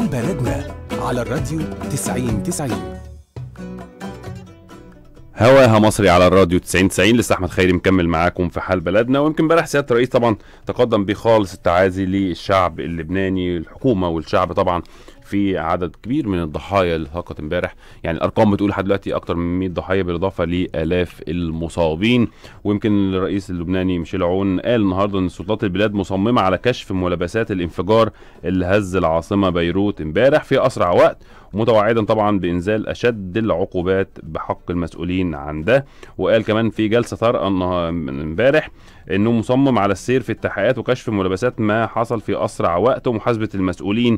حال بلدنا على الراديو 90 90 هواها مصري على الراديو 90 90 لسه احمد خيري مكمل معاكم في حال بلدنا ويمكن امبارح سياده الرئيس طبعا تقدم بخالص التعازي للشعب اللبناني الحكومه والشعب طبعا في عدد كبير من الضحايا اللي سقط امبارح يعني الارقام بتقول لحد دلوقتي اكتر من 100 ضحيه بالاضافه لالاف المصابين ويمكن الرئيس اللبناني ميشيل عون قال النهارده ان سلطات البلاد مصممه على كشف ملابسات الانفجار اللي هز العاصمه بيروت امبارح في اسرع وقت متوعدا طبعا بانزال اشد العقوبات بحق المسؤولين عن ده وقال كمان في جلسه طارئه النها- من امبارح انه مصمم على السير في التحقيقات وكشف ملابسات ما حصل في اسرع وقت ومحاسبه المسؤولين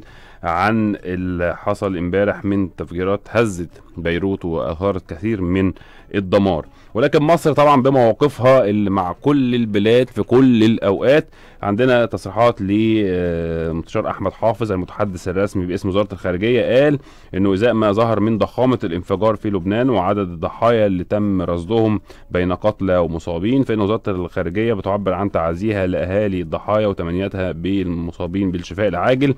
عن اللي حصل امبارح من تفجيرات هزت بيروت واثارت كثير من الدمار ولكن مصر طبعا بمواقفها اللي مع كل البلاد في كل الاوقات عندنا تصريحات لمستشار احمد حافظ المتحدث الرسمي باسم وزاره الخارجيه قال انه ازاء ما ظهر من ضخامه الانفجار في لبنان وعدد الضحايا اللي تم رصدهم بين قتلى ومصابين فان وزاره الخارجيه بتعبر عن تعازيها لاهالي الضحايا وتمنياتها بالمصابين بالشفاء العاجل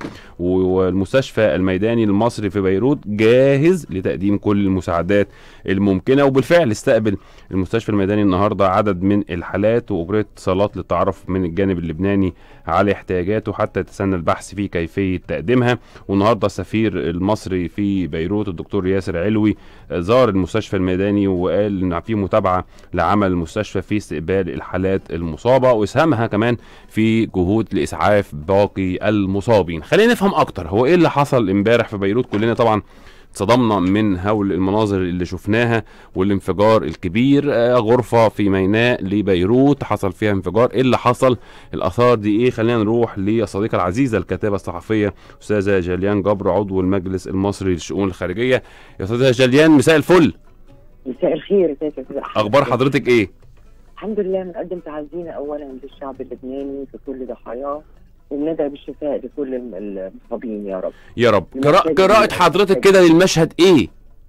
والمستشفى الميداني المصري في بيروت جاهز لتقديم كل المساعدات الممكنه وبالفعل استقبل المستشفى الميداني النهارده عدد من الحالات واجريت اتصالات للتعرف من الجانب اللبناني على احتياجاته حتى يتسنى البحث في كيفيه تقديمها والنهارده السفير المصري في بيروت الدكتور ياسر علوي زار المستشفى الميداني وقال ان في متابعه لعمل المستشفى في استقبال الحالات المصابه واسهامها كمان في جهود لاسعاف باقي المصابين خلينا نفهم اكتر هو ايه اللي حصل امبارح في بيروت كلنا طبعا صدمنا من هول المناظر اللي شفناها والانفجار الكبير آه، غرفة في ميناء لبيروت حصل فيها انفجار ايه اللي حصل الاثار دي ايه خلينا نروح للصديقة العزيزة الكاتبة الصحفية استاذة جاليان جبر عضو المجلس المصري للشؤون الخارجية يا استاذة جاليان مساء الفل مساء الخير ازيك يا استاذ أحمد؟ اخبار حضرتك ايه الحمد لله بنقدم تعزينا اولا للشعب اللبناني في كل ضحاياه وبندعي بالشفاء لكل الم- المصابين يا رب يا رب المشهد قراءة قراءة كبير. حضرتك كده للمشهد ايه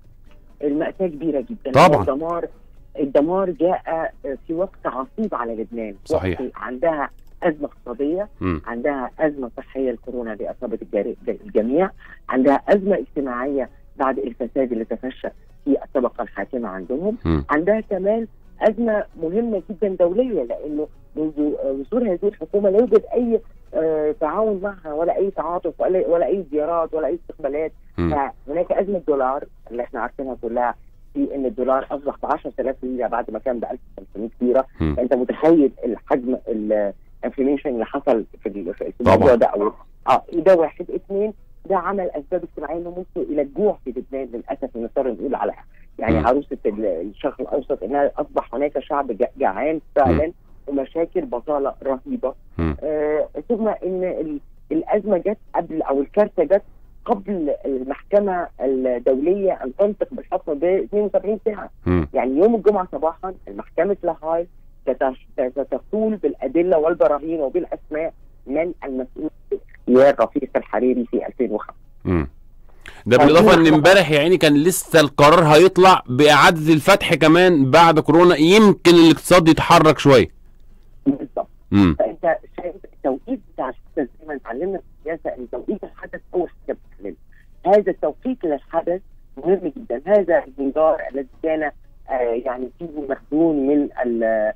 المأساة كبيرة جدا طبعاً. الدمار الدمار جاء في وقت عصيب على لبنان صحيح. وقت عندها أزمة اقتصادية مم. عندها أزمة صحية الكورونا اللي أصابت الجاري- الجميع عندها أزمة اجتماعية بعد الفساد اللي تفشى في الطبقة الحاكمة عندهم مم. عندها كمان أزمة مهمة جدا دولية لأنه منذ وصول هذه الحكومة لا يوجد أي آه، تعاون معها ولا أي تعاطف ولا, ولا أي زيارات ولا أي استقبالات مم. فهناك أزمة دولار اللي احنا عارفينها كلها في ان الدولار اصبح ب 10000 ليره بعد ما كان ب 1500 ليره مم. فانت متخيل الحجم الانفليشن اللي حصل في ال- في الموضوع طبعاً. ده او اه ده واحد اثنين ده عمل اسباب اجتماعيه انه ممكن الى الجوع في لبنان للاسف نضطر نقول على يعني مم. عروسه ال- الشرق الاوسط انها اصبح هناك شعب جا- جعان فعلا ومشاكل بطاله رهيبه مم. آه ثم ان ال- الازمه جت قبل او الكارثه جت قبل المحكمه الدوليه ان تنطق بالحكم ب 72 ساعه مم. يعني يوم الجمعه صباحا المحكمه لاهاي ستش- ستقول بالادله والبراهين وبالاسماء من المسؤول يا رفيق الحريري في 2005 مم. ده بالاضافه ان امبارح يا عيني كان لسه القرار هيطلع باعاده الفتح كمان بعد كورونا يمكن الاقتصاد يتحرك شويه بالظبط امم فانت شايف التوقيت بتاع الحدث زي ما اتعلمنا في السياسه ان توقيت الحدث اول حاجه بتعملها هذا التوقيت للحدث مهم جدا هذا الانذار الذي كان آه يعني فيه مخزون من ال-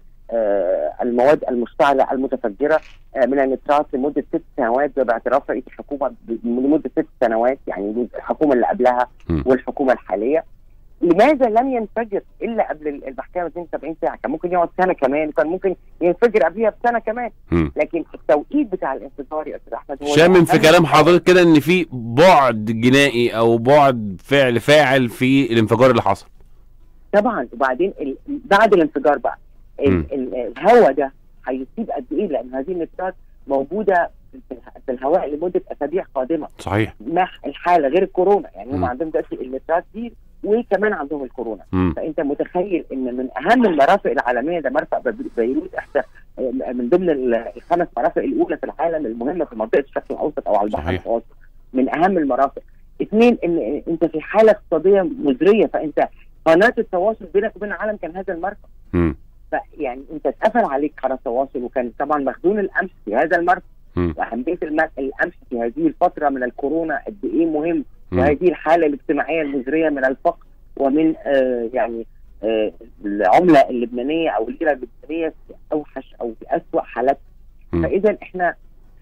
آه المواد المشتعله المتفجره آه من النترات لمده ست سنوات باعتراف رئيس الحكومه ب- لمده ست سنوات يعني الحكومه اللي قبلها مم. والحكومه الحاليه لماذا لم ينفجر الا قبل المحكمه 72 ساعه كان ممكن يقعد سنه كمان كان ممكن ينفجر قبلها بسنه كمان مم. لكن التوقيت بتاع الانفجار يا استاذ احمد هو شامم في أهم كلام حاجة. حضرتك كده ان في بعد جنائي او بعد فعل فاعل في الانفجار اللي حصل طبعا وبعدين ال... بعد الانفجار بقى مم. ال... ال... الهواء ده هيصيب قد ايه لان هذه النترات موجوده في اله- في الهواء لمده اسابيع قادمه صحيح مع الحاله غير الكورونا يعني هم مم. عندهم دلوقتي النترات دي وكمان عندهم الكورونا مم. فانت متخيل ان من اهم المرافق العالميه ده مرفق بي- بيروت احدى من ضمن ال- الخمس مرافق الاولى في العالم المهمه في منطقه الشرق الاوسط او على البحر صحيح. المتوسط من اهم المرافق اثنين ان انت في حاله اقتصاديه مزريه فانت قناه التواصل بينك وبين العالم كان هذا المرفق مم. فيعني انت اتقفل عليك قناه التواصل وكان طبعا مخزون الامس في هذا المرفق مم. واهميه الم- القمح في هذه الفتره من الكورونا قد ايه مهم مم. وهذه الحاله الاجتماعيه المزريه من الفقر ومن آه يعني آه العمله اللبنانيه او الليره اللبنانيه في اوحش او في اسوء حالاتها مم. فاذا احنا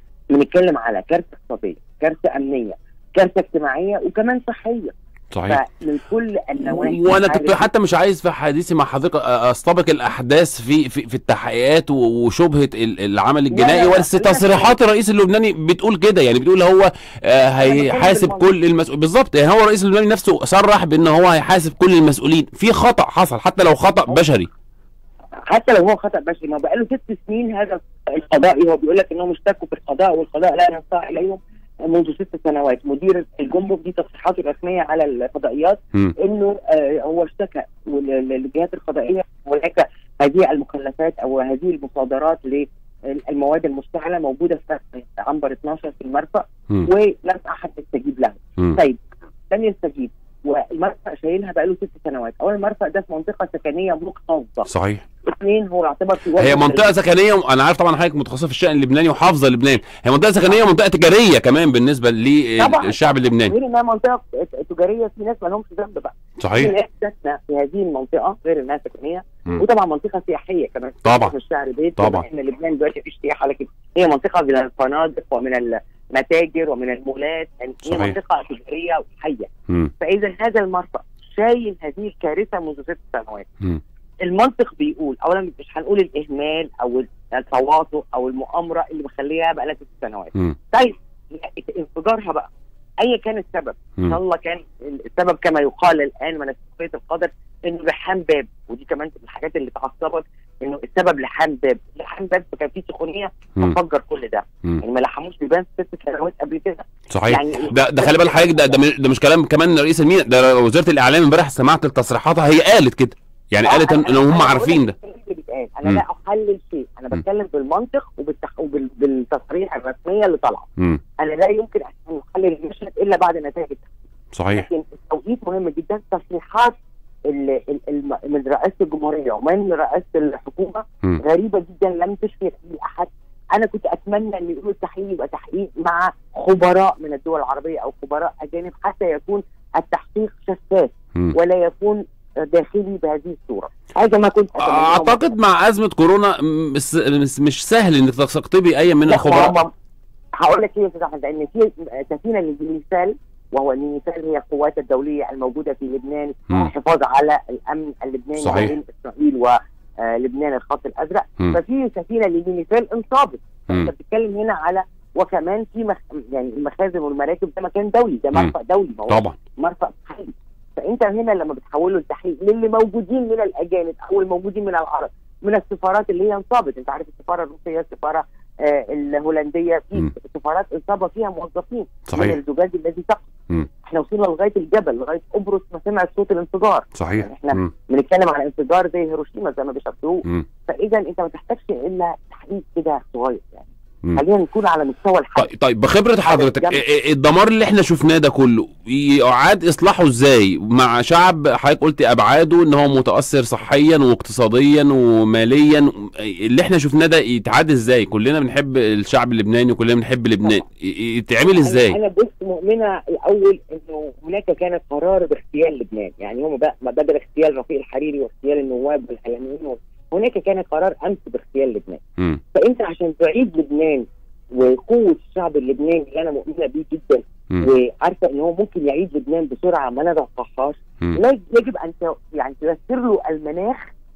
بنتكلم على كارثه اقتصاديه كارثه امنيه كارثه اجتماعيه وكمان صحيه صحيح فمن كل النواحي وانا كنت حالة- حتى مش عايز في حديثي مع حضرتك استبق الاحداث في في, في التحقيقات و- وشبهه ال- العمل الجنائي لا، لا، بس لا. تصريحات الرئيس اللبناني بتقول كده يعني بتقول هو آه، هيحاسب بالمنطق. كل المسؤول بالظبط يعني هو الرئيس اللبناني نفسه صرح بان هو هيحاسب كل المسؤولين في خطا حصل حتى لو خطا بشري حتى لو هو خطا بشري ما بقاله ست سنين هذا القضائي هو بيقول لك انهم اشتكوا في القضاء والقضاء لا ينصاع اليهم منذ ست سنوات مدير الجمرك دي تصريحاته الرسميه على الفضائيات مم. انه آه هو اشتكى وال- للجهات القضائيه هناك هذه المخلفات او هذه المصادرات للمواد المشتعله موجوده في عنبر 12 في المرفأ مم. ولم احد يستجيب له مم. طيب لم يستجيب والمرفأ شايلها بقاله ست سنوات اولا المرفأ ده في منطقه سكنيه مكتظه صحيح اثنين هو يعتبر في هي وسط منطقه سكنيه انا عارف طبعا حضرتك متخصصه في الشان اللبناني وحافظه لبنان هي منطقه سكنيه ومنطقه تجاريه كمان بالنسبه طبعاً. للشعب اللبناني غير انها منطقه تجاريه في ناس ما لهمش ذنب بقى في صحيح ناس ساكنه في هذه المنطقه غير انها سكنيه مم. وطبعا منطقه سياحيه كمان طبعا. في الشعر بيت طبعا. بما ان لبنان دلوقتي مفيش سياحه لكن هي منطقه من الفنادق ومن المتاجر ومن المولات يعني هي صحيح. منطقه تجاريه وحيه مم. فاذا هذا المرفأ شايل هذه الكارثه منذ ست سنوات مم. المنطق بيقول اولا مش هنقول الاهمال او التواطؤ او المؤامره اللي مخليها بقى لها ست سنوات مم. طيب انفجارها بقى ايا كان السبب ان مم. شاء الله كان السبب كما يقال الان من استخفيه القدر انه لحام باب ودي كمان من الحاجات اللي تعصبت انه السبب لحام باب لحام باب فكان في سخونيه مم. ففجر كل ده مم. يعني ما لحموش بيبان ست سنوات قبل كده صحيح يعني ده ده خلي بالك حضرتك ده ده مش, ده مش كلام كمان رئيس المينا ده وزاره الاعلام امبارح سمعت تصريحاتها هي قالت كده يعني آه، قالت ان أنا- إن أنا هم بقول عارفين لك ده الكلام اللي بيتقال. انا مم. لا احلل شيء انا مم. بتكلم بالمنطق وبالتح... وبالتصريح الرسميه اللي طالعه مم. انا لا يمكن ان احلل المشهد الا بعد نتائج صحيح لكن التوقيت مهم جدا تصريحات ال- ال- الم- من رئاسه الجمهوريه ومن رئاسه الحكومه مم. غريبه غريبه جدا لم تشفي اي احد انا كنت اتمنى ان يقولوا التحقيق يبقى تحقيق مع خبراء من الدول العربيه او خبراء اجانب حتى يكون التحقيق شفاف مم. ولا يكون داخلي بهذه الصوره هذا ما كنت أتمناه. اعتقد مع ازمه كورونا مش, مش- مش سهل انك تستقطبي اي من لا، الخبراء هم- هقول لك ايه يا استاذ احمد لان في سفينه للمثال وهو النيسال هي القوات الدوليه الموجوده في لبنان مم. الحفاظ على الامن اللبناني صحيح. بين اسرائيل ولبنان الخط الازرق مم. ففي سفينه للمثال انصابت مم. انت بتتكلم هنا على وكمان في مخ... يعني المخازن والمراكب ده مكان دولي ده مم. مرفأ دولي ما هو طبعا مرفأ محلي فانت هنا لما بتحوله لتحقيق للي موجودين من الاجانب او الموجودين من العرب من السفارات اللي هي انصابت انت عارف السفاره الروسيه السفاره آه الهولنديه في مم. سفارات انصاب فيها موظفين من صحيح الزجاج الذي سقط مم. احنا وصلنا لغايه الجبل لغايه قبرص ما سمعت صوت الانفجار صحيح يعني احنا مم. بنتكلم على انفجار زي هيروشيما زي ما بيشبهوه مم. فاذا انت ما تحتاجش الا تحقيق كده صغير يعني مم. خلينا نكون على مستوى الحل طيب طيب بخبره حضرتك جنب. إيه- إيه الدمار اللي احنا شفناه ده كله يعاد اصلاحه ازاي مع شعب حضرتك قلتي ابعاده ان هو متاثر صحيا واقتصاديا وماليا اللي احنا شفناه ده يتعاد ازاي كلنا بنحب الشعب اللبناني وكلنا بنحب لبنان ي- يتعمل أنا- ازاي انا بص مؤمنه الاول انه هناك كان قرار باغتيال لبنان يعني هم بقى ما بدل اغتيال رفيق الحريري واغتيال النواب والاعلاميين هناك كان قرار امس باغتيال لبنان مم. فانت عشان تعيد لبنان وقوه الشعب اللبناني اللي انا مؤمنه بيه جدا مم. وعارفه ان هو ممكن يعيد لبنان بسرعه ما نتوقعهاش مم. لا يجب ان ت- يعني تيسر له المناخ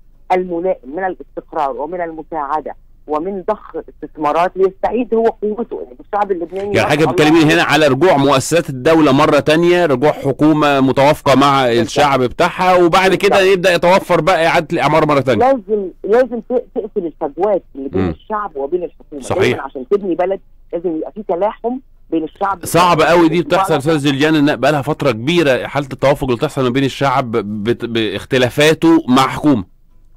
الملائم من الاستقرار ومن المساعده ومن ضخ استثمارات ليستعيد هو قوته يعني الشعب اللبناني يعني حاجه ما شاء بتكلمين الله هنا على رجوع مؤسسات الدوله مره تانية رجوع حكومه متوافقه مع الشعب بتاعها وبعد كده بالظبط. يبدا يتوفر بقى اعاده الاعمار مره تانية لازم لازم ت- تقفل الفجوات اللي بين مم. الشعب وبين الحكومه صحيح. دايما عشان تبني بلد لازم يبقى في تلاحم بين الشعب صعب قوي دي بتحصل استاذ جليان ان بقى لها فتره كبيره حاله التوافق اللي بتحصل ما بين الشعب بت- باختلافاته مع حكومه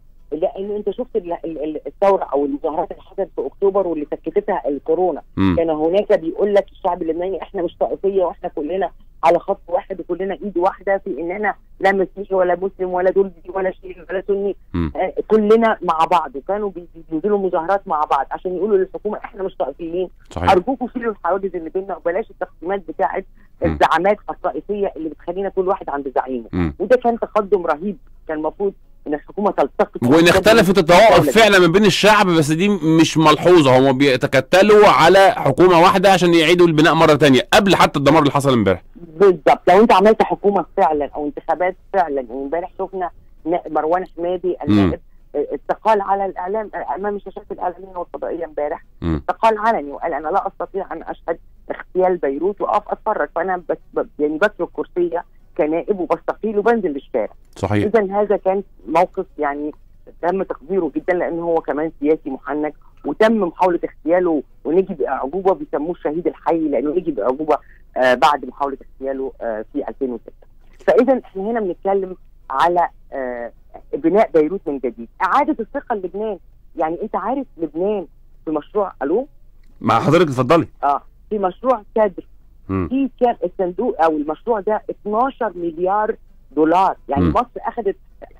لان انت شفت ال- ال- ال- الثوره او المظاهرات اللي حصلت في اكتوبر واللي سكتتها الكورونا مم. كان هناك بيقول لك الشعب اللبناني احنا مش طائفيه واحنا كلنا على خط واحد وكلنا ايد واحده في اننا لا مسيحي ولا مسلم ولا دولزي ولا شيعي ولا سني مم. آه، كلنا مع بعض وكانوا بي- بي- بينزلوا مظاهرات مع بعض عشان يقولوا للحكومه احنا مش طائفيين صحيح ارجوكم شيلوا الحواجز اللي بيننا وبلاش التقسيمات بتاعه مم. الزعامات الطائفيه اللي بتخلينا كل واحد عند زعيمه مم. وده كان تقدم رهيب كان المفروض ان الحكومه تلتقط وان اختلفت الطوائف فعلا من بين الشعب بس دي مش ملحوظه هم بيتكتلوا على حكومه واحده عشان يعيدوا البناء مره تانية قبل حتى الدمار اللي حصل امبارح بالظبط لو انت عملت حكومه فعلا او انتخابات فعلا وامبارح شفنا نا- مروان حمادي النائب اه، استقال على الاعلام اه، امام الشاشات الاعلاميه والفضائيه امبارح مم. استقال علني وقال انا لا استطيع ان اشهد اغتيال بيروت واقف اتفرج فانا بس ب- يعني بترك كرسيه كنائب وبستقيل وبنزل للشارع صحيح اذا هذا كان موقف يعني تم تقديره جدا لان هو كمان سياسي محنك وتم محاوله اغتياله ونجي باعجوبه بيسموه الشهيد الحي لانه نجي باعجوبه آه بعد محاوله اغتياله آه في 2006 فاذا احنا هنا بنتكلم على آه بناء بيروت من جديد اعاده الثقه للبنان يعني انت عارف لبنان في مشروع الو مع حضرتك اتفضلي اه في مشروع كادر مم. في كان الصندوق او المشروع ده 12 مليار دولار يعني مم. مصر اخذت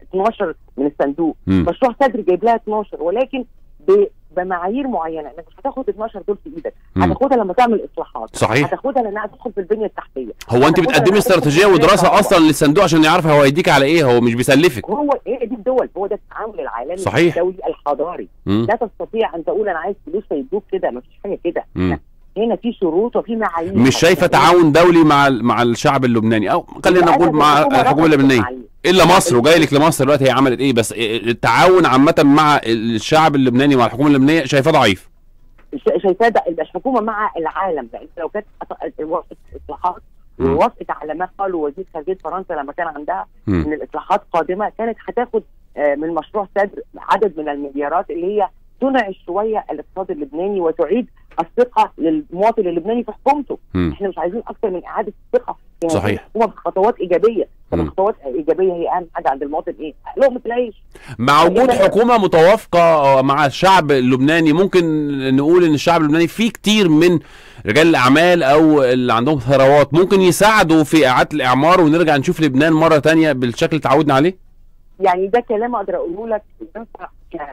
12 من الصندوق مم. مشروع صدر جايب لها 12 ولكن ب- بمعايير معينه انك مش هتاخد 12 دول في ايدك مم. هتاخدها لما تعمل اصلاحات صحيح هتاخدها لانها تدخل في البنيه التحتيه هو انت هتاخدها بتقدمي لما استراتيجيه تدخل في ودراسه البنية اصلا للصندوق عشان يعرف هو هيديك على ايه هو مش بيسلفك هو ايه دي الدول هو ده التعامل العالمي صحيح. الدولي الحضاري مم. لا تستطيع ان تقول انا عايز فلوس فيدوك كده ما فيش حاجه كده مم. لا. هنا في شروط وفي معايير مش شايفه تعاون دولي مع ال- مع الشعب اللبناني او خلينا نقول مع الحكومه اللبنانيه الا مصر وجاي لك لمصر دلوقتي هي عملت ايه بس التعاون عامه مع الشعب اللبناني مع الحكومه اللبنانيه شايفاه ضعيف ش- شايفاه ده الحكومه مع العالم لان لو كانت أط- وافقت اصلاحات مم. ووافقت على ما قاله وزير خارجيه فرنسا لما كان عندها مم. ان الاصلاحات قادمه كانت هتاخد آه، من مشروع سدر عدد من المليارات اللي هي تنعش شويه الاقتصاد اللبناني وتعيد الثقه للمواطن اللبناني في حكومته، مم. احنا مش عايزين اكثر من اعاده الثقه في هذه صحيح. الحكومه بخطوات ايجابيه، طب مم. الخطوات الايجابيه هي اهم حاجه عند المواطن ايه؟ لقمه العيش مع وجود حكومه متوافقه مع الشعب اللبناني ممكن نقول ان الشعب اللبناني فيه كتير من رجال الاعمال او اللي عندهم ثروات ممكن يساعدوا في اعاده الاعمار ونرجع نشوف لبنان مره تانية بالشكل اللي اتعودنا عليه يعني ده كلام اقدر اقوله لك ينفع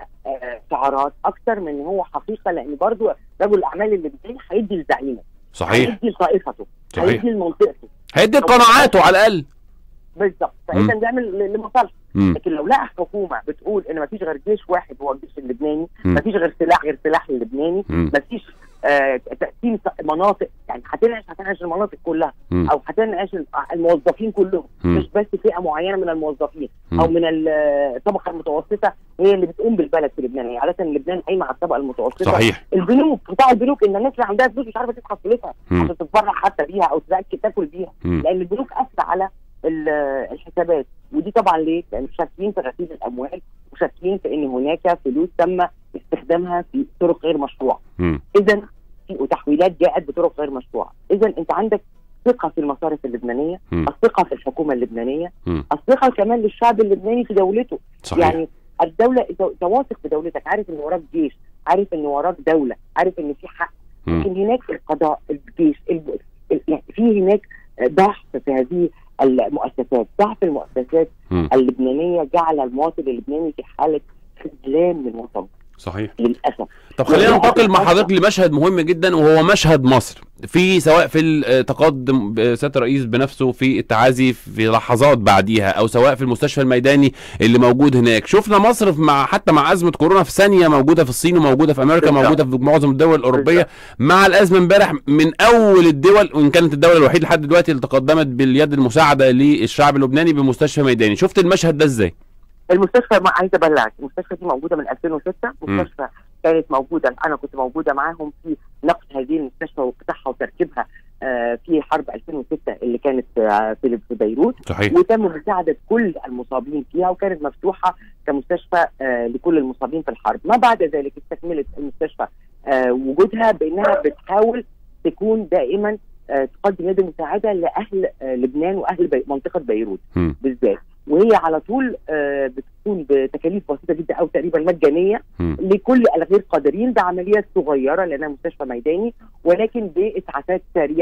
كشعارات اكتر من ان هو حقيقه لان برضو رجل الاعمال اللبناني هيدي لزعيمه صحيح هيدي لطائفته صحيح. هيدي لمنطقته هيدي قناعاته على الاقل بالظبط مم. فاذا بيعمل ل- لمصالحه مم. لكن لو لقى حكومه بتقول ان مفيش غير جيش واحد هو الجيش اللبناني مم. مفيش غير سلاح غير سلاح اللبناني مم. مفيش آه تقسيم س- مناطق يعني هتنعش هتنعش المناطق كلها مم. او هتنعش ال- الموظفين كلهم مم. مش بس فئه معينه من الموظفين مم. او من ال- الطبقه المتوسطه هي اللي بتقوم بالبلد في لبنان يعني عاده لبنان قايمه على الطبقه المتوسطه صحيح البنوك قطاع البنوك ان الناس اللي عندها فلوس مش عارفه تدفع فلوسها مم. عشان تتبرع حتى بيها او تاكل تاكل بيها مم. لان البنوك قافله على ال- الحسابات ودي طبعا ليه؟ لان شاكين في غسيل الاموال وشاكين في ان هناك فلوس تم استخدامها في طرق غير مشروعه مم. اذا في وتحويلات جاءت بطرق غير مشروعه اذا انت عندك ثقه في المصارف اللبنانيه مم. الثقه في الحكومه اللبنانيه مم. الثقه كمان للشعب اللبناني في دولته صحيح يعني الدوله انت أنت واثق في دولتك عارف ان وراك جيش عارف ان وراك دوله عارف ان في حق مم. لكن هناك القضاء الجيش ال- ال- يعني في هناك ضعف في هذه المؤسسات ضعف المؤسسات مم. اللبنانيه جعل المواطن اللبناني في حاله خذلان من وطنه صحيح للاسف طب خلينا يعني ننتقل مع أصلاً- حضرتك لمشهد مهم جدا وهو مشهد مصر في سواء في التقدم سياده الرئيس بنفسه في التعازي في لحظات بعديها او سواء في المستشفى الميداني اللي موجود هناك شفنا مصر في- مع حتى مع ازمه كورونا في ثانيه موجوده في الصين وموجوده في امريكا بالظبط. موجوده في معظم الدول الاوروبيه مع الازمه امبارح من اول الدول وان كانت الدوله الوحيده لحد دلوقتي اللي تقدمت باليد المساعده للشعب اللبناني بمستشفى ميداني شفت المشهد ده ازاي المستشفى ما عايزه ابلغك المستشفى دي موجوده من 2006 مم. مستشفى كانت موجوده انا كنت موجوده معاهم في نقل هذه المستشفى وافتتاحها وتركيبها آه، في حرب 2006 اللي كانت آه، في في بيروت صحيح وتم مساعده كل المصابين فيها وكانت مفتوحه كمستشفى آه، لكل المصابين في الحرب ما بعد ذلك استكملت المستشفى آه، وجودها بانها بتحاول تكون دائما آه، تقدم يد مساعده لاهل آه، لبنان واهل بي منطقه بيروت مم. بالذات وهي على طول آه، بتكون بتكاليف بسيطه جدا او تقريبا مجانيه مم. لكل الغير قادرين بعمليات صغيره لانها مستشفى ميداني ولكن باسعافات سريعه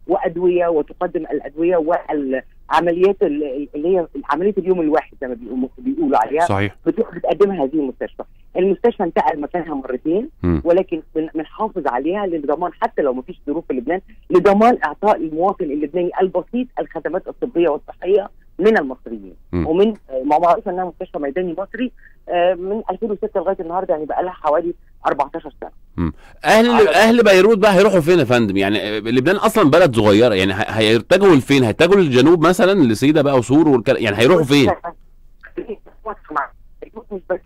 وادويه وتقدم الادويه والعمليات ال- اللي هي عمليه اليوم الواحد زي ما بيقولوا بيقولوا عليها صحيح بتروح بتقدمها هذه المستشفى المستشفى انتقل مكانها مرتين مم. ولكن بن- بنحافظ عليها لضمان حتى لو ما فيش ظروف في لبنان لضمان اعطاء المواطن اللبناني البسيط الخدمات الطبيه والصحيه من المصريين مم. ومن آه، ما معروف انها مستشفى ميداني مصري آه، من 2006 لغايه النهارده يعني بقى لها حوالي 14 سنه اهل على- اهل بيروت بقى هيروحوا فين يا فندم يعني آه، لبنان اصلا بلد صغيره يعني ه- هيتجهوا لفين هيتجهوا للجنوب مثلا لسيده بقى وسور والكلام يعني هيروحوا فين بيروت مش بس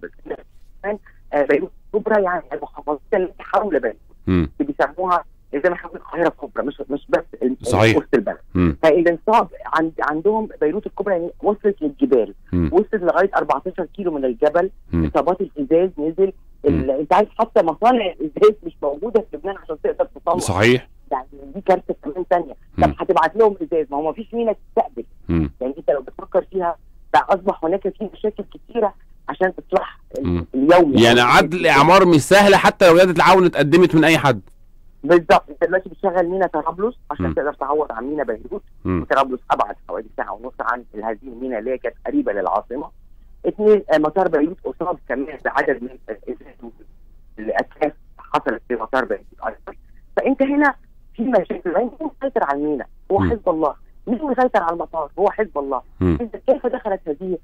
كمان آه، بيروت كبرى يعني المحافظات التي حول بيروت مم. اللي بيسموها زي ما احنا بنقول القاهره الكبرى مش مش بس ال- صحيح. وسط البلد مم. فالانصاب عند عندهم بيروت الكبرى يعني وصلت للجبال مم. وصلت لغايه 14 كيلو من الجبل مم. اصابات الازاز نزل ال- انت عارف حتى مصانع الازاز مش موجوده في لبنان عشان تقدر تطلع صحيح يعني دي كارثه كمان ثانيه مم. طب هتبعت لهم ازاز ما هو ما فيش مينا تستقبل مم. يعني انت لو بتفكر فيها بقى اصبح هناك في مشاكل كثيره عشان اصلاح ال- مم. اليومي يعني عدل اعمار مش سهله حتى لو يد العون اتقدمت من اي حد بالظبط انت دلوقتي بتشغل مينا طرابلس مم. عشان تقدر تعوض عن مينا بيروت مم. وطرابلس ابعد حوالي ساعه ونص عن هذه المينا اللي هي كانت قريبه للعاصمه. اثنين آه، مطار بيروت اصاب كمان بعدد من الإزاز الاساس حصلت في مطار بيروت ايضا. فانت هنا في مشاكل مين مسيطر على المينا؟ هو مم. حزب الله. مين مسيطر على المطار؟ هو حزب الله. مم. إذا كيف دخلت هذه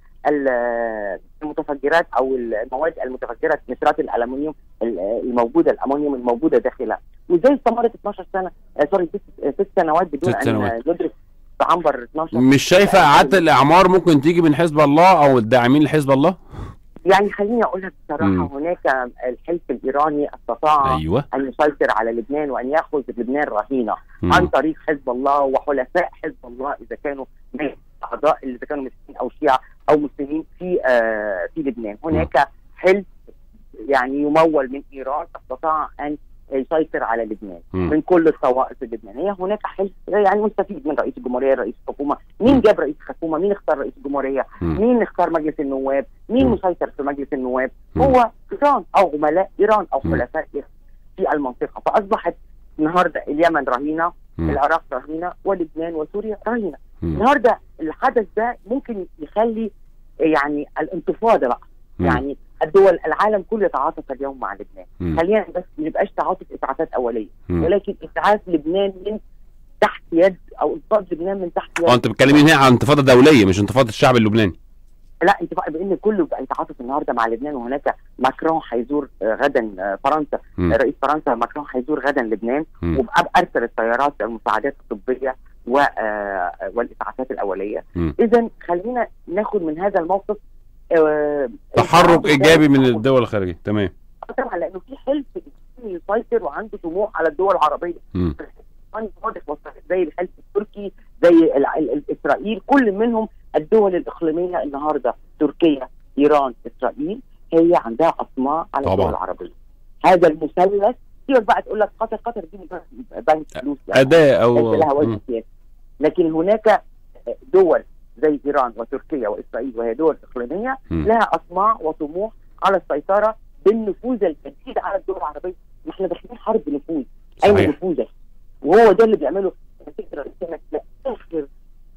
ال- المتفجرات او المواد المتفجره نشرات الالومنيوم ال- الموجوده الامونيوم الموجوده داخلها وازاي استمرت 12 سنه آه، سوري ست, ست سنوات بدون ست ان سنوات. ندرك تعنبر 12 مش شايفه اعاده الاعمار ممكن تيجي من حزب الله او الداعمين لحزب الله يعني خليني اقولها بصراحه مم. هناك الحلف الايراني استطاع ايوه ان يسيطر على لبنان وان ياخذ لبنان رهينه مم. عن طريق حزب الله وحلفاء حزب الله اذا كانوا من اعضاء اللي اذا كانوا مسلمين او شيعه او مسلمين في آه في لبنان هناك حلف يعني يمول من ايران استطاع ان يسيطر على لبنان مم. من كل الطوائف اللبنانيه هناك حلف يعني مستفيد من رئيس الجمهوريه رئيس الحكومه مين مم. جاب رئيس الحكومه مين اختار رئيس الجمهوريه مم. مين اختار مجلس النواب مين مم. مسيطر في مجلس النواب مم. هو ايران او عملاء ايران او مم. حلفاء إيران في المنطقه فاصبحت النهارده اليمن رهينه مم. العراق رهينه ولبنان وسوريا رهينه مم. النهارده الحدث ده ممكن يخلي يعني الانتفاضه بقى مم. يعني الدول العالم كله يتعاطف اليوم مع لبنان مم. خلينا بس ما يبقاش تعاطف اسعافات اوليه مم. ولكن اسعاف لبنان من تحت يد او انقاذ لبنان من تحت يد اه انت بتتكلمي هنا عن انتفاضه دوليه مش انتفاضه الشعب اللبناني لا انت بقى بان كله بقى يتعاطف النهارده مع لبنان وهناك ماكرون هيزور آه، غدا آه، فرنسا مم. آه، رئيس فرنسا ماكرون هيزور غدا لبنان مم. وبقى ارسل الطيارات المساعدات الطبيه و آه، والاسعافات الاوليه مم. اذا خلينا ناخد من هذا الموقف آه، تحرك التعاطف ايجابي من ده- الدول الخارجيه تمام طبعا لانه في حلف إسلامي يسيطر وعنده طموح على الدول العربيه مم. طبعاً واضح وصريح زي الحلف التركي زي ال- ال- ال- اسرائيل كل منهم الدول الاقليميه النهارده تركيا ايران اسرائيل هي عندها اطماع على طبعاً. الدول العربيه هذا المثلث سيبك بقى تقول لك قطر قطر دي مجرد بنك فلوس يعني اداه او ليس لها وزن مم. سياسي لكن هناك دول زي ايران وتركيا واسرائيل وهي دول اقليميه مم. لها اطماع وطموح على السيطره بالنفوذ الجديد على الدول العربيه ما احنا داخلين حرب نفوذ اين صحيح. نفوذك وهو ده اللي بيعمله الفكره انك لاخر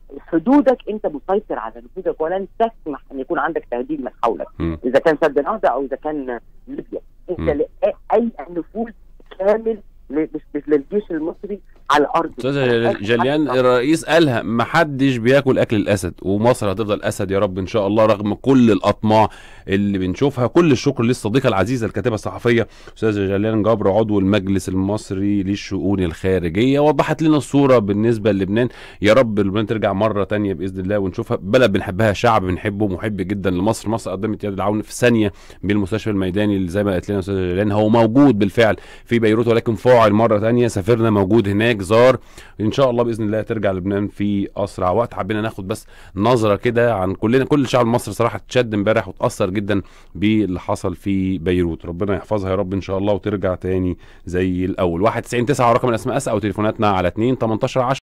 حدودك انت مسيطر على نفوذك ولن تسمح ان يكون عندك تهديد من حولك مم. اذا كان سد النهضه او اذا كان ليبيا انت مم. لا- اي نفوذ كامل ل- مش مش للجيش المصري على ارض استاذ جليان الرئيس قالها ما حدش بياكل اكل الاسد ومصر هتفضل اسد يا رب ان شاء الله رغم كل الاطماع اللي بنشوفها كل الشكر للصديقه العزيزه الكاتبه الصحفيه استاذه جليان جبر عضو المجلس المصري للشؤون الخارجيه وضحت لنا الصوره بالنسبه للبنان يا رب لبنان ترجع مره تانية باذن الله ونشوفها بلد بنحبها شعب بنحبه محب جدا لمصر مصر قدمت يد العون في ثانيه بالمستشفى الميداني اللي زي ما قالت لنا استاذه جليان هو موجود بالفعل في بيروت ولكن فاعل مره تانية سفيرنا موجود هناك زار ان شاء الله باذن الله ترجع لبنان في اسرع وقت حبينا ناخد بس نظره كده عن كلنا كل الشعب المصري صراحه اتشد امبارح وتاثر جدا باللي حصل في بيروت ربنا يحفظها يا رب ان شاء الله وترجع تاني زي الاول 1 90 9 رقم الاس ام اس او تليفوناتنا على 2 18 10